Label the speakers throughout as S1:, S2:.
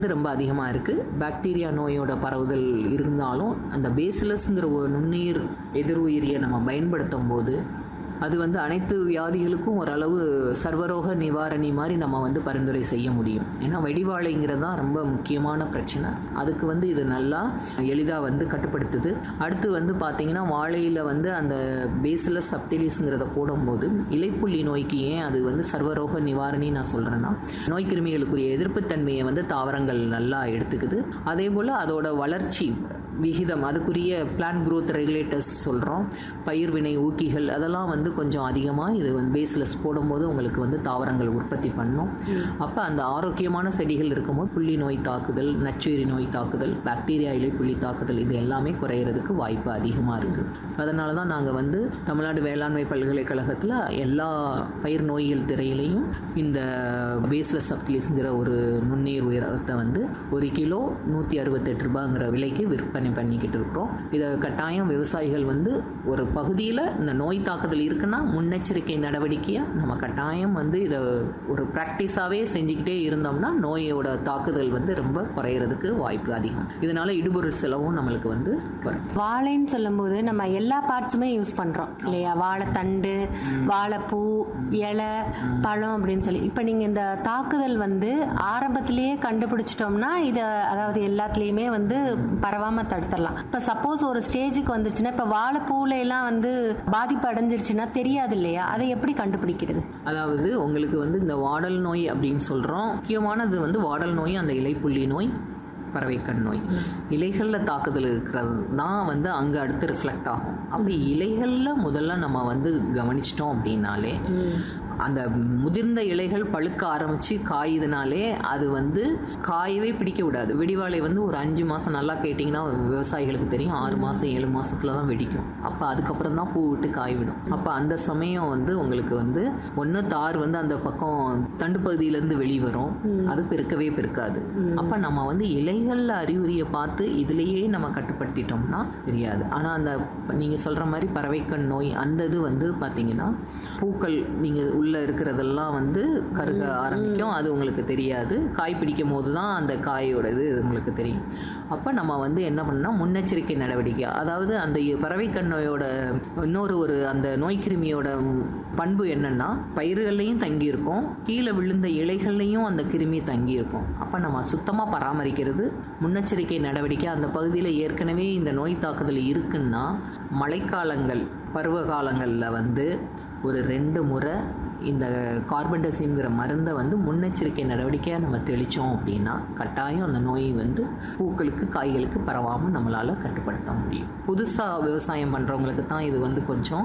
S1: இது ரொம்ப அதிகமாக இருக்குது பாக்டீரியா நோயோட பரவுதல் இருந்தாலும் அந்த பேசிலஸ்ங்கிற ஒரு நுண்ணுயிர் எதிர்உயிரியை நம்ம பயன்படுத்தும் போது அது வந்து அனைத்து வியாதிகளுக்கும் ஓரளவு சர்வரோக நிவாரணி மாதிரி நம்ம வந்து பரிந்துரை செய்ய முடியும் ஏன்னா வெடிவாழைங்கிறது தான் ரொம்ப முக்கியமான பிரச்சனை அதுக்கு வந்து இது நல்லா எளிதாக வந்து கட்டுப்படுத்துது அடுத்து வந்து பார்த்தீங்கன்னா வாழையில் வந்து அந்த பேசிலஸ் சப்டிலிஸ்ங்கிறத போடும்போது இலைப்புள்ளி நோய்க்கு ஏன் அது வந்து சர்வரோக நிவாரணி நான் சொல்கிறேன்னா நோய் கிருமிகளுக்குரிய எதிர்ப்புத்தன்மையை வந்து தாவரங்கள் நல்லா எடுத்துக்குது அதே போல் அதோட வளர்ச்சி விகிதம் அதுக்குரிய பிளான் growth ரெகுலேட்டர்ஸ் சொல்கிறோம் பயிர் வினை ஊக்கிகள் அதெல்லாம் வந்து கொஞ்சம் அதிகமாக இது வந்து பேஸ்லெஸ் போடும்போது உங்களுக்கு வந்து தாவரங்கள் உற்பத்தி பண்ணும் அப்போ அந்த ஆரோக்கியமான செடிகள் இருக்கும்போது புள்ளி நோய் தாக்குதல் நச்சுயிரி நோய் தாக்குதல் பாக்டீரியா இலை புள்ளி தாக்குதல் இது எல்லாமே குறையிறதுக்கு வாய்ப்பு அதிகமாக இருக்குது அதனால தான் நாங்கள் வந்து தமிழ்நாடு வேளாண்மை பல்கலைக்கழகத்தில் எல்லா பயிர் நோயியல் திரையிலையும் இந்த பேஸ்லெஸ் சப்டிலிஸ்ங்கிற ஒரு நுண்ணீர் உயரத்தை வந்து ஒரு கிலோ நூற்றி அறுபத்தெட்டு ரூபாங்கிற விலைக்கு விற்பனை பண்ணிக்கிட்டு இருக்கிறோம் இதை கட்டாயம் விவசாயிகள் வந்து ஒரு பகுதியில் இந்த நோய் தாக்குதல் இருக்குன்னா முன்னெச்சரிக்கை நடவடிக்கையாக நம்ம கட்டாயம் வந்து இதை ஒரு ப்ராக்டிஸாகவே செஞ்சுக்கிட்டே இருந்தோம்னா நோயோட தாக்குதல் வந்து ரொம்ப குறையிறதுக்கு வாய்ப்பு அதிகம் இதனால இடுபொருள் செலவும் நம்மளுக்கு வந்து குறையும்
S2: வாழைன்னு சொல்லும்போது நம்ம எல்லா பார்ட்ஸுமே யூஸ் பண்றோம் இல்லையா வாழைத்தண்டு வாழைப்பூ இலை பழம் அப்படின்னு சொல்லி இப்போ நீங்க இந்த தாக்குதல் வந்து ஆரம்பத்திலேயே கண்டுபிடிச்சிட்டோம்னா இதை அதாவது எல்லாத்துலேயுமே வந்து பரவாம தடுத்துடலாம் இப்போ சப்போஸ் ஒரு ஸ்டேஜுக்கு வந்துருச்சுன்னா இப்போ வாழைப்பூல எல்லாம் வந்து பாதிப்பு அடைஞ்சிருச்சுன்னா தெரியாது இல்லையா அதை எப்படி கண்டுபிடிக்கிறது
S1: அதாவது உங்களுக்கு வந்து இந்த வாடல் நோய் அப்படின்னு சொல்கிறோம் முக்கியமானது வந்து வாடல் நோய் அந்த இலைப்புள்ளி நோய் பறவைக்கண் நோய் இலைகளில் தாக்குதல் இருக்கிறது தான் வந்து அங்கே அடுத்து ரிஃப்ளெக்ட் ஆகும் அப்படி இலைகளில் முதல்ல நம்ம வந்து கவனிச்சிட்டோம் அப்படின்னாலே அந்த முதிர்ந்த இலைகள் பழுக்க ஆரம்பித்து காயுதுனாலே அது வந்து காயவே பிடிக்க விடாது வெடிவாளை வந்து ஒரு அஞ்சு மாதம் நல்லா கேட்டிங்கன்னா விவசாயிகளுக்கு தெரியும் ஆறு மாதம் ஏழு மாசத்துல தான் வெடிக்கும் அப்போ அதுக்கப்புறம் தான் பூ விட்டு காய் விடும் அப்போ அந்த சமயம் வந்து உங்களுக்கு வந்து ஒன்று தார் வந்து அந்த பக்கம் தண்டு பகுதியிலேருந்து வெளிவரும் அது பெருக்கவே பெருக்காது அப்போ நம்ம வந்து இலைகளில் அறிகுறியை பார்த்து இதுலேயே நம்ம கட்டுப்படுத்திட்டோம்னா தெரியாது ஆனால் அந்த நீங்கள் சொல்கிற மாதிரி பறவைக்கண் நோய் அந்த இது வந்து பார்த்தீங்கன்னா பூக்கள் நீங்கள் உள்ளே இருக்கிறதெல்லாம் வந்து கருக ஆரம்பிக்கும் அது உங்களுக்கு தெரியாது காய் பிடிக்கும் போது தான் அந்த காயோட இது உங்களுக்கு தெரியும் அப்போ நம்ம வந்து என்ன பண்ணால் முன்னெச்சரிக்கை நடவடிக்கை அதாவது அந்த பறவைக்கண் நோயோட இன்னொரு ஒரு அந்த நோய் கிருமியோட பண்பு என்னன்னா பயிர்கள்லையும் தங்கியிருக்கும் கீழே விழுந்த இலைகள்லையும் அந்த கிருமி தங்கியிருக்கும் அப்போ நம்ம சுத்தமாக பராமரிக்கிறது முன்னெச்சரிக்கை நடவடிக்கை அந்த பகுதியில் ஏற்கனவே இந்த நோய் தாக்குதல் இருக்குன்னா மழைக்காலங்கள் பருவ காலங்களில் வந்து ஒரு ரெண்டு முறை இந்த கார்பன்டசிம்ங்கிற மருந்தை வந்து முன்னெச்சரிக்கை நடவடிக்கையாக நம்ம தெளித்தோம் அப்படின்னா கட்டாயம் அந்த நோய் வந்து பூக்களுக்கு காய்களுக்கு பரவாமல் நம்மளால் கட்டுப்படுத்த முடியும் புதுசாக விவசாயம் பண்ணுறவங்களுக்கு தான் இது வந்து கொஞ்சம்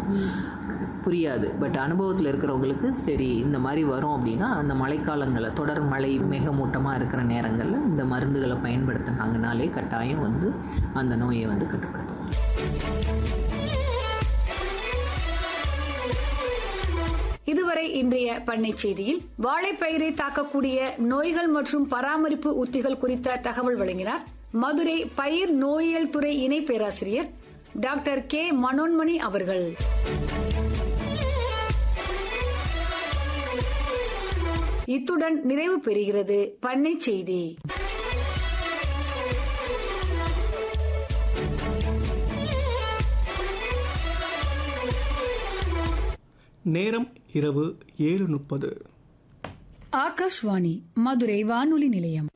S1: புரியாது பட் அனுபவத்தில் இருக்கிறவங்களுக்கு சரி இந்த மாதிரி வரும் அப்படின்னா அந்த மழைக்காலங்களில் தொடர் மழை மேகமூட்டமாக இருக்கிற நேரங்களில் இந்த மருந்துகளை பயன்படுத்தினாங்கனாலே கட்டாயம் வந்து அந்த நோயை வந்து கட்டுப்படுத்த முடியும்
S3: இதுவரை இன்றைய பண்ணை செய்தியில் வாழைப்பயிரை தாக்கக்கூடிய நோய்கள் மற்றும் பராமரிப்பு உத்திகள் குறித்த தகவல் வழங்கினார் மதுரை பயிர் நோயியல் துறை இணை பேராசிரியர் டாக்டர் கே மனோன்மணி அவர்கள் இத்துடன் நிறைவு பெறுகிறது பண்ணை செய்தி
S4: நேரம் இரவு ஏழு முப்பது
S3: ஆகாஷ்வாணி மதுரை வானொலி நிலையம்